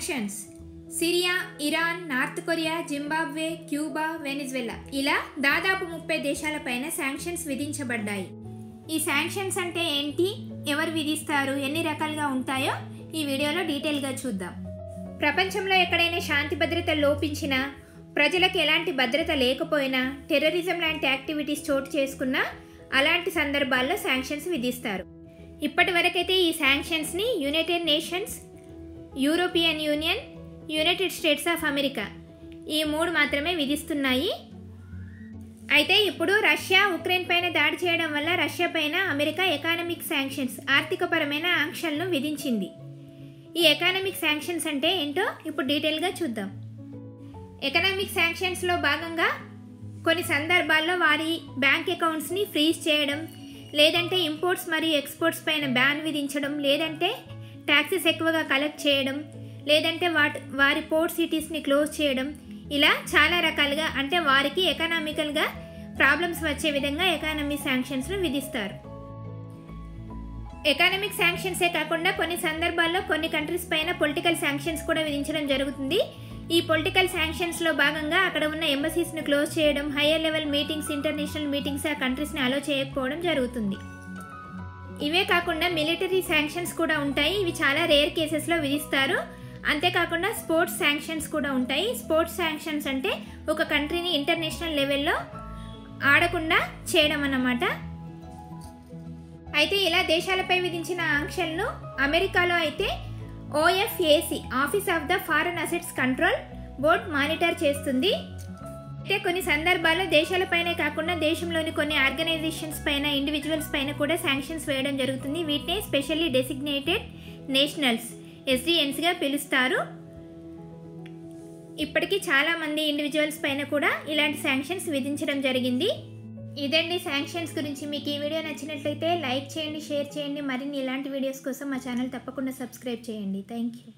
sanctions Syria Iran North Korea Zimbabwe Cuba Venezuela ఇలా దాదాపు ముప్పై దేశాలపైన శాంక్షన్స్ విధించబడ్డాయి ఈ శాంక్షన్స్ అంటే ఏంటి ఎవరు విధిస్తారు ఎన్ని రకాలుగా ఉంటాయో ఈ వీడియోలో డీటెయిల్గా చూద్దాం ప్రపంచంలో ఎక్కడైనా శాంతి భద్రత లోపించినా ప్రజలకు ఎలాంటి భద్రత లేకపోయినా టెర్రరిజం లాంటి యాక్టివిటీస్ చోటు చేసుకున్నా అలాంటి సందర్భాల్లో శాంక్షన్స్ విధిస్తారు ఇప్పటి వరకైతే ఈ శాంక్షన్స్ని United Nations European Union United States of America ఈ మూడు మాత్రమే విధిస్తున్నాయి అయితే ఇప్పుడు రష్యా ఉక్రెయిన్ పైన దాడి చేయడం వల్ల రష్యా పైన అమెరికా ఎకానమిక్ శాంక్షన్స్ ఆర్థికపరమైన ఆంక్షలను విధించింది ఈ ఎకానమిక్ శాంక్షన్స్ అంటే ఏంటో ఇప్పుడు డీటెయిల్గా చూద్దాం ఎకనామిక్ శాంక్షన్స్లో భాగంగా కొన్ని సందర్భాల్లో వారి బ్యాంక్ అకౌంట్స్ని ఫ్రీజ్ చేయడం లేదంటే ఇంపోర్ట్స్ మరియు ఎక్స్పోర్ట్స్ పైన బ్యాన్ విధించడం లేదంటే ట్యాక్సెస్ ఎక్కువగా కలెక్ట్ చేయడం లేదంటే వాటి వారి పోర్ట్ సిటీస్ని క్లోజ్ చేయడం ఇలా చాలా రకాలుగా అంటే వారికి ఎకనామికల్గా ప్రాబ్లమ్స్ వచ్చే విధంగా ఎకానమీ శాంక్షన్స్ను విధిస్తారు ఎకానమిక్ శాంక్షన్సే కాకుండా కొన్ని సందర్భాల్లో కొన్ని కంట్రీస్ పైన పొలిటికల్ శాంక్షన్స్ కూడా విధించడం జరుగుతుంది ఈ పొలిటికల్ శాంక్షన్స్లో భాగంగా అక్కడ ఉన్న ఎంబసీస్ను క్లోజ్ చేయడం higher level meetings international meetings ఆ కంట్రీస్ని అలో చేయకపోవడం జరుగుతుంది ఇవే కాకుండా మిలిటరీ శాంక్షన్స్ కూడా ఉంటాయి ఇవి చాలా రేర్ కేసెస్లో విధిస్తారు అంతేకాకుండా స్పోర్ట్స్ శాంక్షన్స్ కూడా ఉంటాయి స్పోర్ట్స్ శాంక్షన్స్ అంటే ఒక కంట్రీని ఇంటర్నేషనల్ లెవెల్లో ఆడకుండా చేయడం అన్నమాట అయితే ఇలా దేశాలపై విధించిన ఆంక్షలను అమెరికాలో అయితే OFAC office of the foreign assets control board monitor చేస్తుంది అయితే కొన్ని సందర్భాల్లో దేశాలపైనే కాకుండా దేశంలోని కొన్ని ఆర్గనైజేషన్స్ పైన ఇండివిజువల్స్ పైన కూడా శాంక్షన్స్ వేయడం జరుగుతుంది వీటిని స్పెషల్లీ డెసిగ్నేటెడ్ నేషనల్స్ ఎస్డిఎన్స్గా పిలుస్తారు ఇప్పటికీ చాలామంది ఇండివిజువల్స్ పైన కూడా ఇలాంటి శాంక్షన్స్ విధించడం జరిగింది ఇదండి శాంక్షన్స్ గురించి మీకు ఈ వీడియో నచ్చినట్లయితే లైక్ చేయండి షేర్ చేయండి మరిన్ని ఇలాంటి వీడియోస్ కోసం మా ఛానల్ తప్పకుండా సబ్స్క్రైబ్ చేయండి థ్యాంక్ యూ